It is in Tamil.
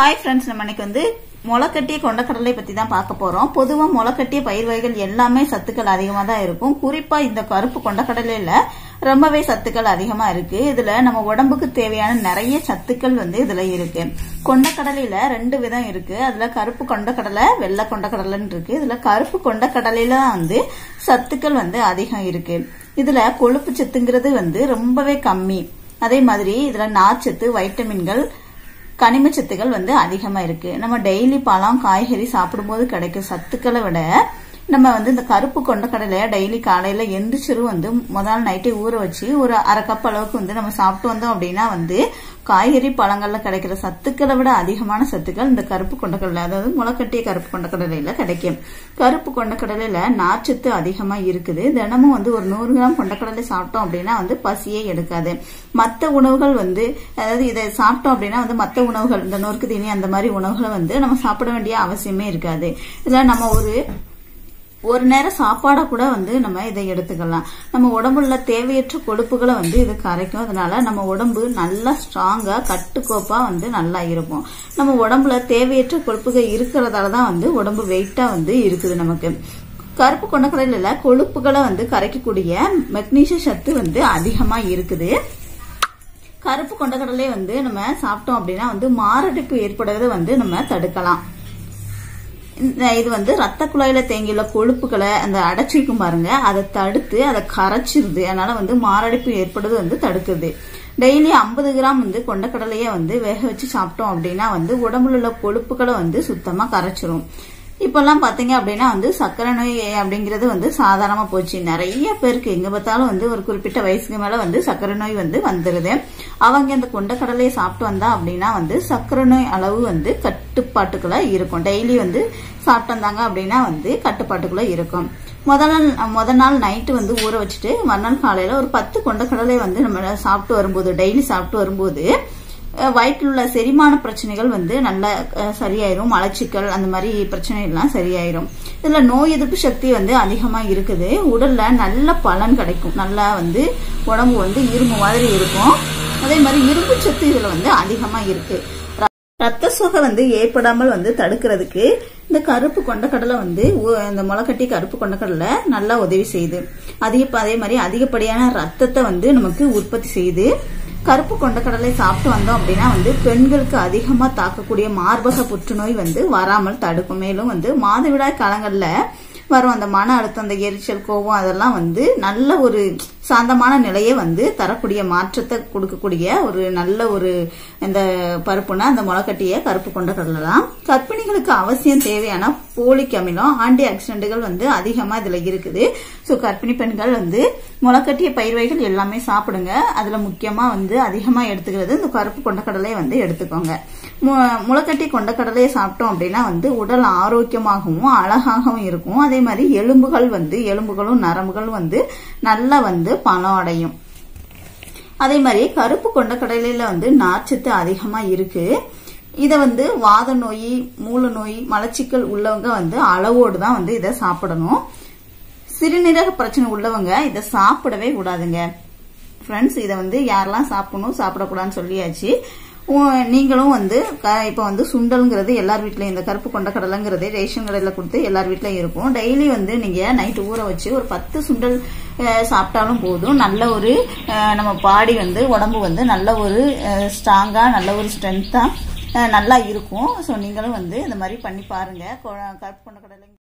ஹாய் ஃப்ரெண்ட்ஸ் நம்ம இன்னைக்கு வந்து முளைக்கட்டிய கொண்டக்கடலை பத்தி தான் பார்க்க போறோம் பொதுவா முளைக்கட்டிய பயிர் வகைகள் எல்லாமே சத்துக்கள் அதிகமா தான் இருக்கும் குறிப்பா இந்த கருப்பு கொண்டக்கடலையில ரொம்பவே சத்துக்கள் அதிகமா இருக்கு இதுல நம்ம உடம்புக்கு தேவையான நிறைய சத்துக்கள் வந்து இதுல இருக்கு கொண்டக்கடலையில ரெண்டு விதம் இருக்கு அதுல கருப்பு கொண்டக்கடலை வெள்ளை கொண்டக்கடலைன்னு இருக்கு இதுல கருப்பு கொண்டக்கடலையில தான் வந்து சத்துக்கள் வந்து அதிகம் இருக்கு இதுல கொழுப்பு சத்துங்கிறது வந்து ரொம்பவே கம்மி அதே மாதிரி இதுல நார்ச்சத்து வைட்டமின்கள் கனிமச்சத்துக்கள் வந்து அதிகமா இருக்கு நம்ம டெய்லி பழம் காய்கறி சாப்பிடும்போது கிடைக்கும் சத்துக்களை விட நம்ம வந்து இந்த கருப்பு கொண்டக்கடலைய டெய்லி காலையில எந்திரிச்சிரும் வந்து முதல் நைட்டே ஊற வச்சு ஒரு அரை கப் அளவுக்கு வந்து நம்ம சாப்பிட்டு வந்தோம் அப்படின்னா வந்து காய்கறி பழங்கள்ல கிடைக்கிற சத்துக்களை விட அதிகமான சத்துக்கள் இந்த கருப்பு கொண்டக்கடலை அதாவது முளைக்கட்டிய கருப்பு கொண்டக்கடலையில கிடைக்கும் கருப்பு கொண்டக்கடலையில நார்ச்சத்து அதிகமா இருக்குது தினமும் வந்து ஒரு நூறு கிராம் கொண்டக்கடலை சாப்பிட்டோம் அப்படின்னா வந்து பசியே எடுக்காது மற்ற உணவுகள் வந்து அதாவது இதை சாப்பிட்டோம் அப்படின்னா வந்து மற்ற உணவுகள் இந்த நொறுக்கு தீனி அந்த மாதிரி உணவுகளை வந்து நம்ம சாப்பிட வேண்டிய அவசியமே இருக்காது இதுல நம்ம ஒரு ஒரு நேரம் சாப்பாடை கூட வந்து நம்ம இதை எடுத்துக்கலாம் நம்ம உடம்புல தேவையற்ற கொழுப்புகளை வந்து இது கரைக்கும் அதனால நம்ம உடம்பு நல்லா ஸ்ட்ராங்கா கட்டுக்கோப்பா வந்து நல்லா இருக்கும் நம்ம உடம்புல தேவையற்ற கொழுப்புகள் இருக்கிறதால தான் வந்து உடம்பு வெயிட்டா வந்து இருக்குது நமக்கு கருப்பு கொண்டக்கடலையில கொழுப்புகளை வந்து கரைக்கக்கூடிய மெக்னீசிய சத்து வந்து அதிகமா இருக்குது கருப்பு கொண்டக்கடலை வந்து நம்ம சாப்பிட்டோம் அப்படின்னா வந்து மாரடைப்பு ஏற்படுறதை வந்து நம்ம தடுக்கலாம் இது வந்து ரத்த குழாயில தேங்கியுள்ள கொழுப்புகளை அந்த அடைச்சிக்கும் பாருங்க அதை தடுத்து அதை கரைச்சிருது அதனால வந்து மாரடைப்பு ஏற்படுறது வந்து தடுக்குது டெய்லி ஐம்பது கிராம் வந்து கொண்டக்கடலைய வந்து வேக வச்சு சாப்பிட்டோம் அப்படின்னா வந்து உடம்புல உள்ள கொழுப்புகளை வந்து சுத்தமா கரைச்சிரும் இப்பெல்லாம் பாத்தீங்க அப்படின்னா வந்து சர்க்கரை நோய் அப்படிங்கிறது வந்து சாதாரணமா போச்சு நிறைய பேருக்கு எங்க பார்த்தாலும் வந்து ஒரு குறிப்பிட்ட வயசுக்கு மேல வந்து சர்க்கரை நோய் வந்து வந்துருது அவங்க இந்த கொண்டக்கடலையை சாப்பிட்டு வந்தா அப்படின்னா வந்து சர்க்கரை நோய் அளவு வந்து கட்டுப்பாட்டுக்குள்ள இருக்கும் டெய்லி வந்து சாப்பிட்டு வந்தாங்க அப்படின்னா வந்து கட்டுப்பாட்டுக்குள்ள இருக்கும் முதல் நாள் முதல் நாள் நைட்டு வந்து ஊற வச்சுட்டு மறுநாள் காலையில ஒரு பத்து கொண்டக்கடலை வந்து நம்ம சாப்பிட்டு வரும்போது டெய்லி சாப்பிட்டு வரும்போது வயிற்றில் உள்ள செரிமான பிரச்சனைகள் வந்து நல்ல சரியாயிரும் மலச்சிக்கல் அந்த மாதிரி பிரச்சனை எல்லாம் சரியாயிரும் இதுல நோய் எதிர்ப்பு சக்தி வந்து அதிகமா இருக்குது உடல்ல நல்ல பலன் கிடைக்கும் நல்லா வந்து உடம்பு வந்து இரும்பு மாதிரி இருக்கும் அதே மாதிரி இரும்பு சத்து இதுல வந்து அதிகமா இருக்கு ரத்த சோகை வந்து ஏற்படாமல் வந்து தடுக்கிறதுக்கு இந்த கருப்பு கொண்டக்கடலை வந்து இந்த முளைக்கட்டி கருப்பு கொண்டக்கடலை நல்லா உதவி செய்யுது அதிக அதே மாதிரி அதிகப்படியான ரத்தத்தை வந்து நமக்கு உற்பத்தி செய்யுது கருப்பு கொண்டக்கடலை சாப்பிட்டு வந்தோம் அப்படின்னா வந்து பெண்களுக்கு அதிகமா தாக்கக்கூடிய மார்பக புற்றுநோய் வந்து வராமல் தடுக்கும் மேலும் வந்து மாதவிடாய் காலங்கள்ல வரும் அந்த மன அழுத்தம் அந்த எரிச்சல் கோபம் அதெல்லாம் வந்து நல்ல ஒரு சாந்தமான நிலையை வந்து தரக்கூடிய மாற்றத்தை கொடுக்கக்கூடிய ஒரு நல்ல ஒரு இந்த பருப்புனா அந்த முளைக்கட்டிய கருப்பு கொண்ட கடலை தான் கர்ப்பிணிகளுக்கு அவசியம் தேவையான போலிக் அமிலம் ஆன்டி ஆக்சிடென்ட்கள் வந்து அதிகமா இதுல இருக்குது ஸோ கர்ப்பிணி பெண்கள் வந்து முளைக்கட்டிய பயிர் வகைகள் எல்லாமே சாப்பிடுங்க அதுல முக்கியமா வந்து அதிகமா எடுத்துக்கிறது இந்த கருப்பு கொண்டக்கடலையை வந்து எடுத்துக்கோங்க முளைக்கட்டி கொண்டக்கடலையை சாப்பிட்டோம் அப்படின்னா வந்து உடல் ஆரோக்கியமாகவும் அழகாகவும் இருக்கும் அதே மாதிரி எலும்புகள் வந்து எலும்புகளும் நரம்புகளும் வந்து நல்லா வந்து பலம் அடையும் அதே மாதிரி கருப்பு கொண்டக்கடலையில வந்து நார்ச்சத்து அதிகமா இருக்கு இதை வந்து வாத நோய் மூல நோய் மலச்சிக்கல் உள்ளவங்க வந்து அளவோடு தான் வந்து இதை சாப்பிடணும் சிறுநீரக பிரச்சனை உள்ளவங்க இதை சாப்பிடவே கூடாதுங்க ஃப்ரெண்ட்ஸ் இதை வந்து யாரெல்லாம் சாப்பிடணும் சாப்பிடக்கூடாதுன்னு சொல்லியாச்சு நீங்களும் வந்து இப்போ வந்து சுண்டல்ங்கிறது எல்லார் வீட்லயும் இந்த கருப்பு கொண்ட கடலைங்கிறது ரேஷன் கடையில் கொடுத்து எல்லார் வீட்லயும் இருக்கும் டெய்லி வந்து நீங்க நைட்டு ஊற வச்சு ஒரு பத்து சுண்டல் சாப்பிட்டாலும் போதும் நல்ல ஒரு நம்ம பாடி வந்து உடம்பு வந்து நல்ல ஒரு ஸ்ட்ராங்கா நல்ல ஒரு ஸ்ட்ரென்த்தா நல்லா இருக்கும் ஸோ நீங்களும் வந்து இந்த மாதிரி பண்ணி பாருங்க கருப்பு கொண்ட கடலை